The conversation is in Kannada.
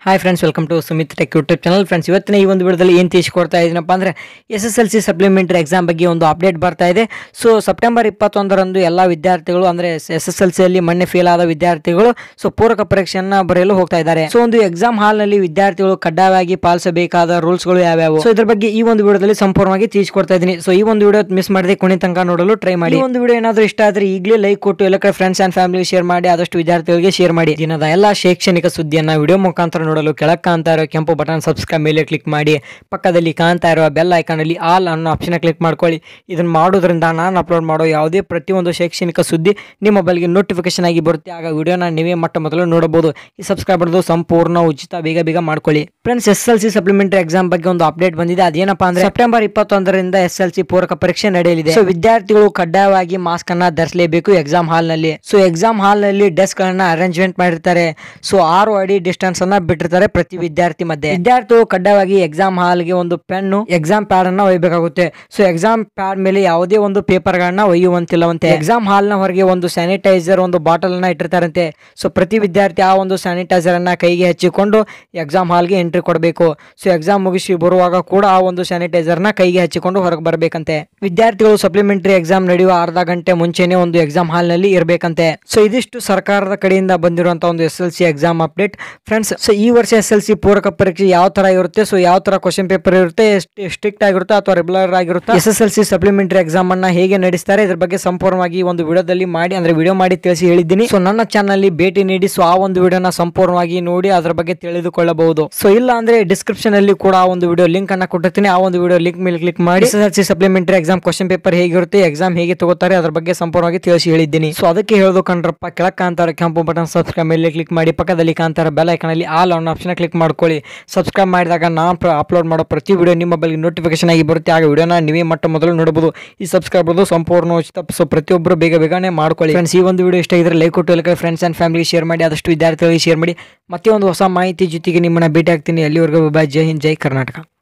hi friends welcome to Sumit tech YouTube channel friends ಇವತ್ತಿನ ಈ ಒಂದು ವಿಡಿಯೋದಲ್ಲಿ ಏನು ತಿಳಿಸ್ಕೊಡ್ತಾ ಇದ್ದೀನಪ್ಪ ಅಂದರೆ S S L C supplementary exam ಬಗ್ಗೆ ಒಂದು ಅಪ್ಡೇಟ್ ಬರ್ತಾ ಇದೆ ಸೊ ಸೆಪ್ಟೆಂಬರ್ ಇಪ್ಪತ್ತೊಂದರಂದು ಎಲ್ಲ ವಿದ್ಯಾರ್ಥಿಗಳು ಅಂದರೆ ಎಸ್ ಎಸ್ ಎಲ್ ಸಿಯಲ್ಲಿ ಮೊನ್ನೆ ಫೇಲ್ ಆದ ವಿದ್ಯಾರ್ಥಿಗಳು ಸೊ ಪೂರಕ ಪರೀಕ್ಷೆಯನ್ನು ಬರೆಯಲು ಹೋಗ್ತಾ ಇದ್ದಾರೆ ಸೊ ಒಂದು ಎಕ್ಸಾಮ್ ಹಾಲ್ನಲ್ಲಿ ವಿದ್ಯಾರ್ಥಿಗಳು ಕಡ್ಡಾಯವಾಗಿ ಪಾಲಿಸಬೇಕಾದ ರೂಲ್ಸ್ಗಳು ಯಾವ್ಯಾವು ಸೊ ಇದ್ರ ಬಗ್ಗೆ ಈ ಒಂದು ವಿಡಿಯೋದಲ್ಲಿ ಸಂಪೂರ್ಣವಾಗಿ ತಿಳಿಸ್ಕೊಡ್ತಾ ಇದ್ದೀನಿ ಸೊ ಈ ಒಂದು ವಿಡಿಯೋ ಮಿಸ್ ಮಾಡದೆ ಕೊನೆ ತನಕ ನೋಡಲು ಟ್ರೈ ಮಾಡಿ ಈ ಒಂದು ವಿಡಿಯೋ ಏನಾದರೂ ಇಷ್ಟ ಆದರೆ ಈಗಲೇ ಲೈಕ್ ಕೊಟ್ಟು ಎಲ್ಲ ಕಡೆ ಫ್ರೆಂಡ್ಸ್ ಆ್ಯಂಡ್ ಫ್ಯಾಮಿಲಿ ಶೇರ್ ಮಾಡಿ ಆದಷ್ಟು ವಿದ್ಯಾರ್ಥಿಗಳಿಗೆ ಶೇರ್ ಮಾಡಿ ದಿನದ ಎಲ್ಲ ಶೈಕ್ಷಣಿಕ ಸುದ್ದಿಯನ್ನ ವಿಡಿಯೋ ಮುಖಾಂತರ ನೋಡಲು ಕೆಳಗೆ ಕಾಣ್ತಾ ಇರೋ ಕೆಂಪು ಬಟನ್ ಸಬ್ಸ್ಕ್ರೈಬ್ ಮೇಲೆ ಕ್ಲಿಕ್ ಮಾಡಿ ಪಕ್ಕದಲ್ಲಿ ಕಾಣ್ತಾ ಇರುವ ಬೆಲ್ ಐಕಾನಲ್ಲಿ ಆಲ್ ಅನ್ನೋ ಆಪ್ಷನ್ ಕ್ಲಿಕ್ ಮಾಡ್ಕೊಳ್ಳಿ ಇದನ್ನ ಮಾಡೋದ್ರಿಂದ ನಾನು ಅಪ್ಲೋಡ್ ಮಾಡೋ ಯಾವುದೇ ಪ್ರತಿಯೊಂದು ಶೈಕ್ಷಣಿಕ ಸುದ್ದಿ ನಿಮ್ಮ ಮೊಬೈಲ್ಗೆ ನೋಟಿಫಿಕೇಶನ್ ಆಗಿ ಬರುತ್ತೆ ಆಗ ವಿಡಿಯೋನ ನೀವೇ ಮೊಟ್ಟ ಮೊದಲು ನೋಡಬಹುದು ಈ ಸಬ್ಸ್ಕ್ರೈಬ್ ಮಾಡೋದು ಸಂಪೂರ್ಣ ಉಚಿತ ಬೇಗ ಬೇಗ ಮಾಡ್ಕೊಳ್ಳಿ friends S L C supplementary exam ಬಗ್ಗೆ ಒಂದು ಅಪ್ಡೇಟ್ ಬಂದಿದೆ ಅದೇನಪ್ಪಾ ಅಂದ್ರೆ ಸೆಪ್ಟೆಂಬರ್ ಇಪ್ಪತ್ತೊಂದರಿಂದ ಎಸ್ ಎಲ್ ಸಿ ಪೂರಕ ಪರೀಕ್ಷೆ ನಡೆಯಲಿದೆ ಸೊ ವಿದ್ಯಾರ್ಥಿಗಳು ಕಡ್ಡಾಯವಾಗಿ ಮಾಸ್ಕ್ ಅನ್ನ ಧರಿಸಲೇಬೇಕು ಎಕ್ಸಾಮ್ ಹಾಲ್ ನಲ್ಲಿ ಸೊ ಎಕ್ಸಾಮ್ ಹಾಲ್ ನಲ್ಲಿ ಡೆಸ್ಕ್ ಗಳನ್ನ ಅರೇಂಜ್ಮೆಂಟ್ ಮಾಡಿರ್ತಾರೆ ಸೊ ಆರು ಅಡಿ ಡಿಸ್ಟೆನ್ಸ್ ಅನ್ನ ಬಿಟ್ಟಿರ್ತಾರೆ ಪ್ರತಿ ವಿದ್ಯಾರ್ಥಿ ಮಧ್ಯೆ ವಿದ್ಯಾರ್ಥಿಗಳು ಕಡ್ಡಾಯವಾಗಿ ಎಕ್ಸಾಮ್ ಹಾಲ್ ಗೆ ಒಂದು ಪೆನ್ನು ಎಕ್ಸಾಮ್ ಪ್ಯಾಡ್ ಅನ್ನ ಒಯ್ಯಬೇಕಾಗುತ್ತೆ ಸೊ ಎಕ್ಸಾಮ್ ಪ್ಯಾಡ್ ಮೇಲೆ ಯಾವುದೇ ಒಂದು ಪೇಪರ್ ಗಳನ್ನ ಒಯ್ಯುವಂತಿಲ್ಲವಂತೆ ಎಕ್ಸಾಮ್ ಹಾಲ್ ನ ಹೊರಗೆ ಒಂದು ಸ್ಯಾನಿಟೈಸರ್ ಒಂದು ಬಾಟಲ್ ಅನ್ನ ಇಟ್ಟಿರ್ತಾರಂತೆ ಸೊ ಪ್ರತಿ ವಿದ್ಯಾರ್ಥಿ ಆ ಒಂದು ಸ್ಯಾನಿಟೈಸರ್ ಅನ್ನ ಕೈಗೆ ಹಚ್ಚಿಕೊಂಡು ಎಕ್ಸಾಮ್ ಹಾಲ್ಗೆ ಎಂಟ್ರಿ ಕೊಡಬೇಕು ಸೊ ಎಕ್ಸಾಮ್ ಮುಗಿಸಿ ಬರುವಾಗ ಕೂಡ ಆ ಒಂದು ಸ್ಯಾನಿಟೈಸರ್ ನ ಕೈಗೆ ಹಚ್ಚಿಕೊಂಡು ಹೊರಗೆ ಬರಬೇಕಂತೆ ವಿದ್ಯಾರ್ಥಿಗಳು ಸಪ್ಲಿಮೆಂಟರಿ ಎಕ್ಸಾಮ್ ನಡೆಯುವ ಅರ್ಧ ಗಂಟೆ ಮುಂಚೆನೆ ಒಂದು ಎಕ್ಸಾಮ್ ಹಾಲ್ ನಲ್ಲಿ ಇರಬೇಕಂತೆ ಸೊ ಇದಿಷ್ಟು ಸರ್ಕಾರದ ಕಡೆಯಿಂದ ಬಂದಿರುವಂತಹ ಒಂದು S L C exam update friends so ಈ ವರ್ಷ ಎಸ್ ಎಲ್ ಸಿ ಪೂರಕ ಪರೀಕ್ಷೆ ಯಾವ ತರ ಇರುತ್ತೆ ಸೊ ಯಾವ ತರ ಕ್ವಶನ್ ಪೇಪರ್ ಇರುತ್ತೆ ಸ್ಟ್ರಿಕ್ಟ್ ಆಗಿರುತ್ತೆ ಅಥವಾ ರೆಗ್ಯುಲರ್ ಆಗಿರುತ್ತೆ S S L C supplementary exam ಅನ್ನ ಹೇಗೆ ನಡೆಸ್ತಾರೆ ಇದ್ರ ಬಗ್ಗೆ ಸಂಪೂರ್ಣವಾಗಿ ಈ ಒಂದು ವಿಡಿಯೋದಲ್ಲಿ ಮಾಡಿ ಅಂದ್ರೆ ವಿಡಿಯೋ ಮಾಡಿ ತಿಳಿಸಿ ಹೇಳಿದ್ದೀನಿ ಸೊ ನನ್ನ ಚಾನಲ್ ಭೇಟಿ ನೀಡಿ ಸೊ ಆ ಒಂದು ವಿಡಿಯೋನ ಸಂಪೂರ್ಣವಾಗಿ ನೋಡಿ ಅದ್ರ ಬಗ್ಗೆ ತಿಳಿದುಕೊಳ್ಳಬಹುದು ಸೊ ಇಲ್ಲ ಅಂದ್ರೆ ಡಿಸ್ಕ್ರಿಪ್ಷನ್ ಅಲ್ಲಿ ಕೂಡ ಆ ಒಂದು ವಿಡಿಯೋ ಲಿಂಕ್ ಅನ್ನ ಕೊಟ್ಟಿರ್ತೀನಿ ಆ ಒಂದು ವಿಡಿಯೋ ಲಿಂಕ್ ಮೇಲೆ ಕ್ಲಿಕ್ ಮಾಡಿ S L C supplementary exam question paper ಹೇಗಿರುತ್ತೆ ಎಕ್ಸಾಮ್ ಹೇಗೆ ತಗೋತಾರೆ ಅದ್ರ ಬಗ್ಗೆ ಸಂಪೂರ್ಣವಾಗಿ ತಿಳಿಸಿ ಹೇಳಿದ್ದೀನಿ ಸೊ ಅದಕ್ಕೆ ಹೇಳೋದು ಕಂಡ್ರಪ್ಪ ಕೆಳಕ್ ಕಾಂತಾರ ಕೆಂಪು ಬಟನ್ ಸಬ್ಸ್ಕ್ರೈಬ್ ಮೇಲೆ ಕ್ಲಿಕ್ ಮಾಡಿ ಪಕ್ಕದಲ್ಲಿ ಕಾಂತಾರ ಬೆಲ್ ಐಕನ್ ಅಲ್ಲಿ ಆಲ್ ಆನ್ ಆಪ್ಷನ್ ಕ್ಲಿಕ್ ಮಾಡ್ಕೊಳ್ಳಿ ಸಬ್ಸ್ಕ್ರೈಬ್ ಮಾಡಿದಾಗ ನಾನು ಅಪ್ಲೋಡ್ ಮಾಡೋ ಪ್ರತಿ ವಿಡಿಯೋ ನಿಮ್ಮ ಮೊಬೈಲ್ಗೆ ನೋಟಿಫಿಕೇಶನ್ ಆಗಿ ಬರುತ್ತೆ ಆಗ ವಿಡಿಯೋನ ನೀವೇ ಮಟ್ಟ ಮೊದಲು ನೋಡಬಹುದು ಈ ಸಬ್ಸ್ಕ್ರೈಬ್ ಮಾಡೋದು ಸಂಪೂರ್ಣ ಉಚಿತ ಸೊ ಪ್ರತಿಯೊಬ್ಬರು ಬೇಗ ಬೇಗನೆ ಮಾಡ್ಕೊಳ್ಳಿ ಫ್ರೆಂಡ್ಸ್ ಈ ಒಂದು ವಿಡಿಯೋ ಇಷ್ಟ ಇದ್ರೆ ಲೈಕ್ ಕೊಟ್ಟು ಎಲ್ಲ ಫ್ರೆಂಡ್ಸ್ ಆ್ಯಂಡ್ ಫ್ಯಾಮಿಲಿ ಶೇರ್ ಮಾಡಿ ಆದಷ್ಟು ವಿದ್ಯಾರ್ಥಿಗಳಿಗೆ ಶೇರ್ ಮಾಡಿ ಮತ್ತೆ ಒಂದು ಹೊಸ ಮಾಹಿತಿ ಜೊತೆಗೆ ನಿಮ್ಮನ್ನ ಭೇಟಿ ಆಗ್ತೀನಿ ಅಲ್ಲಿವರೆಗೂ ಬಾಯ್ ಜೈ ಹಿಂದ್ ಜೈ ಕರ್ನಾಟಕ